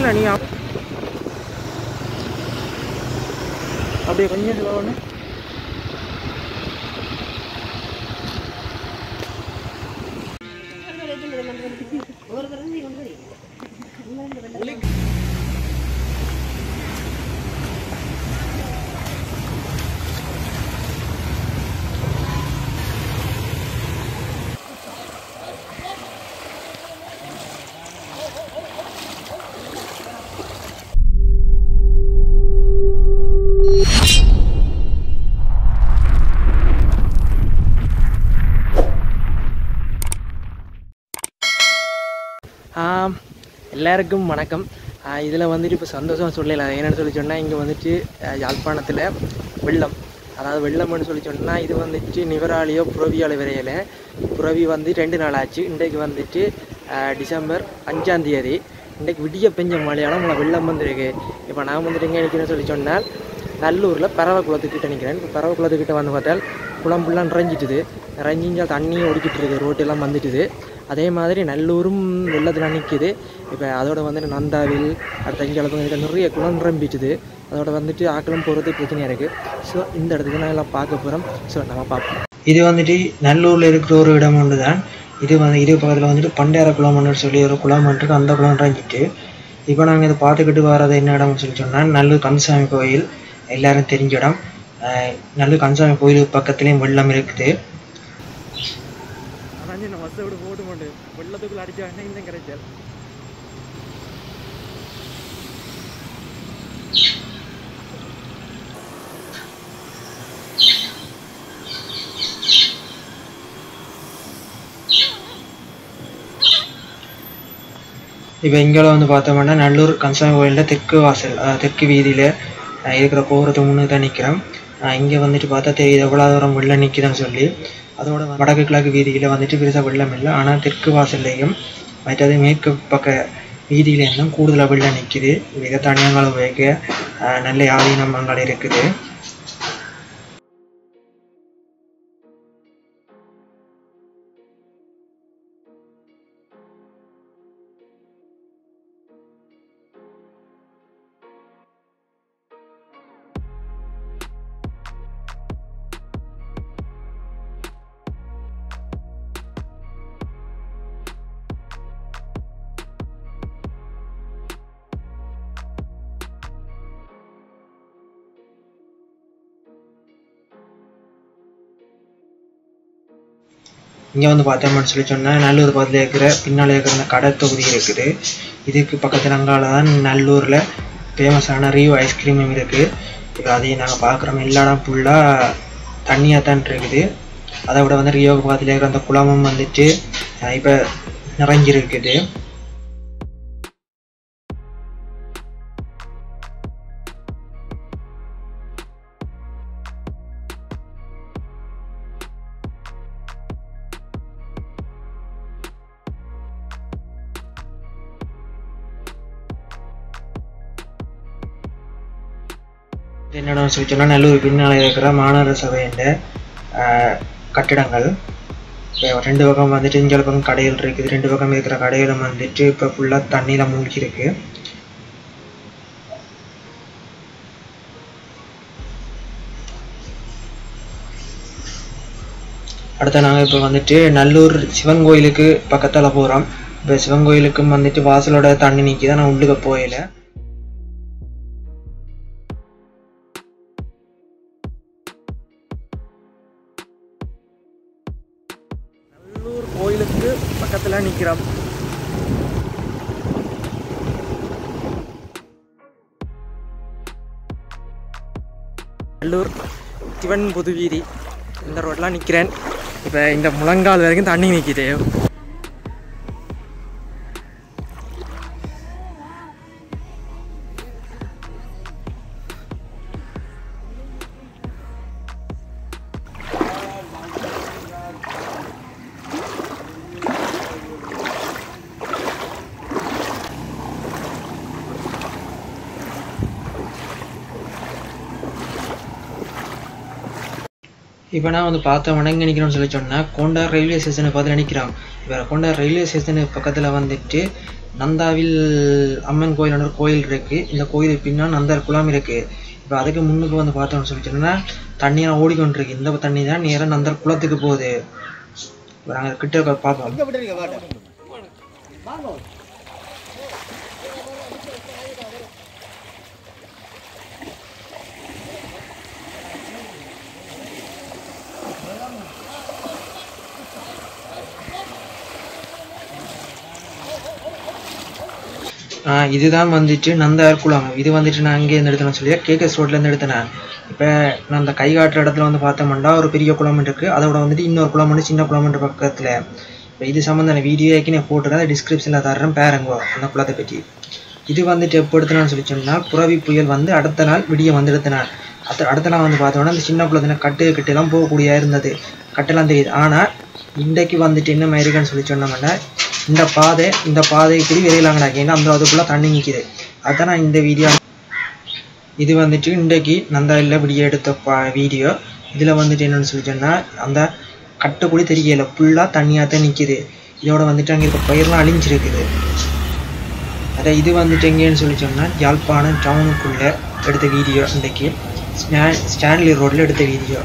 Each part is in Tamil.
இல்லை நீ அப்- அப்படியே கொஞ்சம் slow பண்ணு ஆம், எல்லாருக்கும் வணக்கம் இதில் வந்துட்டு இப்போ சந்தோஷம் சொல்லலாம் என்னென்னு சொல்லி சொன்னால் இங்கே வந்துட்டு அஹ், யாழ்ப்பாணத்தில் வெள்ளம் அதாவது வெள்ளம்னு சொல்லி சொன்னால் இது வந்துட்டு நிவராலியோ புறவியால விரையில் புறவி வந்து ரெண்டு நாள் ஆச்சு இன்றைக்கு வந்துட்டு அஹ், டிசம்பர் அஞ்சாம் தேதி இன்றைக்கு விடிய பெஞ்ச மழையால் உங்களை வெள்ளம் வந்திருக்கு இப்போ நான் வந்துட்டு எங்கே நிற்கிறேன்னு சொல்லி சொன்னால் நல்லூரில் பறவை குளத்துக்கிட்ட நிற்கிறேன் இப்போ பறவை குளத்துக்கிட்ட வந்து பார்த்தால் குளம் ஃபுல்லாக நிறைஞ்சிட்டுது நிறைஞ்சிஞ்சா தண்ணி ஓடிக்கிட்டு இருக்குது ரோட்டெல்லாம் வந்துட்டுது அதே மாதிரி நல்லூரும் வெள்ளத்தில் நிற்கிது இப்போ அதோட வந்துட்டு நந்தாவில் அடுத்த இங்கே அளவுக்கு நிறைய குளம் நிரம்பிட்டுது அதோட வந்துட்டு ஆக்களும் போகிறது பிரச்சனையாக இருக்குது ஸோ இந்த இடத்துக்கு நான் எல்லாம் பார்க்க போகிறோம் ஸோ நம்ம பார்ப்போம் இது வந்துட்டு நல்லூரில் இருக்கிற ஒரு இடம் ஒன்று தான் இது வந்து இது பக்கத்தில் வந்துட்டு பண்டையார குளம்னு சொல்லி ஒரு குளம் இருக்கு அந்த குளம் இறங்கிட்டு இப்போ நாங்கள் இதை பார்த்துக்கிட்டு வர்றது என்ன இடம்னு சொல்லி சொன்னால் நல்லூர் கந்தசாமி கோயில் எல்லாரும் தெரிஞ்ச இடம் அஹ் நல்லூர் கந்தசாமி கோயில் பக்கத்துலேயும் வெள்ளம் இருக்குது ஆனால் நான் பஸ்ஸை விட போட்டு மாட்டேன் வெள்ளத்துக்குள்ள அடிச்சாங்கன்னா இந்த கிடைச்சல் இப்போ இங்கே வந்து பார்த்தோம்னா நல்லூர் கந்தசாமி கோயிலில் தெற்கு வாசல் அஹ் தெற்கு வீதியில் இருக்கிற போகிறதுக்கு முன்னுக்கு தான் நிற்கிறோம் இங்கே வந்துட்டு பார்த்தா தெரியுது எவ்வளோ தூரம் வெள்ளம் நிற்குதுன்னு சொல்லி அதோட வந்து வடக்கு கிழக்கு வீதியில் வந்துட்டு பெருசாக வெள்ளம் இல்லை ஆனால் தெற்கு வாசல்லையும் மற்றது மேற்கு பக்க வீதியிலேருந்தும் கூடுதலாக வெள்ளம் நிற்குது மிக தனியங்களை உபயோகிக்க அஹ் நல்ல ஆதீனம் அங்கே இருக்குது இங்கே வந்து பார்த்தோம்னு சொல்லி சொன்னால் நல்லூர் பக்கத்தில் இருக்கிற பின்னால் இருக்கிற அந்த கடை தொகுதி இருக்குது இதுக்கு பக்கத்தில் அங்கால தான் நல்லூரில் ஃபேமஸான ரியூ ஐஸ்கிரீமும் இருக்குது இப்போ அதையும் நாங்கள் பார்க்குறோம் எல்லா இடம் ஃபுல்லாக தண்ணியாக தான் இருக்குது அதை விட வந்து ரியோவுக்கு பக்கத்தில் இருக்கிற அந்த குளமும் வந்துட்டு இப்போ நிறைஞ்சிருக்குது இது என்னடா சொல்லி சொன்னால் நல்லூர் பின்னால் இருக்கிற மாநகர சபையின் கட்டிடங்கள் இப்போ ரெண்டு பக்கம் வந்துட்டு இங்கே பக்கம் கடைகள் இருக்குது ரெண்டு பக்கம் இருக்கிற கடைகளும் வந்துட்டு இப்போ ஃபுல்லாக தண்ணியில் மூழ்கி இருக்கு அடுத்து நாங்கள் இப்போ வந்துட்டு நல்லூர் சிவன் கோயிலுக்கு பக்கத்தில் போகிறோம் இப்போ சிவன் கோயிலுக்கும் வந்துட்டு வாசலோட தண்ணி நிற்கி தான் நான் உள்ளுக்க போயில நல்லூர் கோயிலுக்கு பக்கத்தில் நிற்கிறோம் நல்லூர் சிவன் புது வீதி இந்த ரோட்லாம் நிற்கிறேன் இப்போ இந்த முழங்கால் வரைக்கும் தண்ணி நிற்கிது இப்போ நான் வந்து பார்த்தோம் எங்கே நிற்கிறோம்னு சொல்லி சொன்னால் கோண்டார் ரயில்வே ஸ்டேஷனை பார்த்து நிற்கிறோம் இப்போ கோண்டார் ரயில்வே ஸ்டேஷனுக்கு பக்கத்தில் வந்துட்டு நந்தாவில் அம்மன் கோயில் ஒரு கோயில் இருக்கு இந்த கோயிலுக்கு பின்னால் நந்தார் குளம் இருக்கு இப்போ அதுக்கு முன்னுக்கு வந்து பார்த்தோம்னு சொல்லி சொன்னா தண்ணியாக ஓடிக்கொண்டிருக்கு இந்த தண்ணி தான் நேராக நந்தார் குளத்துக்கு போகுது இப்போ நாங்கள் கிட்ட இருக்க பார்ப்போம் ஆஹ் இதுதான் வந்துட்டு நந்தார் குளம் இது வந்துட்டு நான் அங்கே இருந்து எடுத்தேன்னு சொல்லி கேகேஎஸ் ரோட்ல இருந்து எடுத்தேன் இப்போ நான் அந்த கை காட்டுற இடத்துல வந்து பார்த்தோம்னா ஒரு பெரிய குளம் இருக்கு அதோட வந்துட்டு இன்னொரு குளம் வந்து சின்ன குளம் பக்கத்துல இப்போ இது சம்மந்தான வீடியோ நான் போட்டுருக்கேன் டிஸ்கிரிப்ஷனில் தர்றேன் பாருங்க அந்த குளத்தை பற்றி இது வந்துட்டு எப்போ எடுத்தனான்னு சொல்லி சொன்னால் புறவி புயல் வந்து அடுத்த நாள் விடிய வந்து எடுத்தனான் அடுத்த அடுத்த நாள் வந்து பார்த்தோம்னா அந்த சின்ன குளத்துல கட்டு கட்டுலாம் போகக்கூடிய இருந்தது கட்டெல்லாம் தெரியுது ஆனால் இன்றைக்கு வந்துட்டு என்ன மாதிரிக்கான்னு சொல்லி சொன்னோம்னா இந்த பாதை இந்த பாதை கூடி விரையிலாங்கடா ஏன்னா அந்த அதுக்குள்ளே தண்ணி நிற்கிது அதான் நான் இந்த வீடியோ இது வந்துட்டு இன்றைக்கு நந்தாயில் விடிய எடுத்த பா வீடியோ இதில் வந்துட்டு என்னன்னு சொல்லி சொன்னால் அந்த கட்டுக்கூடி தெரியல ஃபுல்லாக தண்ணியாக தான் நிற்கிது இதோட வந்துட்டு அங்கே இருக்க பயிரெலாம் அழிஞ்சிருக்குது அதை இது வந்துட்டு எங்கேன்னு சொல்லி சொன்னால் யாழ்ப்பாணம் டவுனுக்குள்ளே எடுத்த வீடியோ இன்றைக்கு ஸ்டா ஸ்டான்லி ரோட்டில் எடுத்த வீடியோ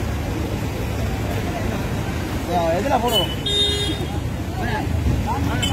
எதுல போடுவோம்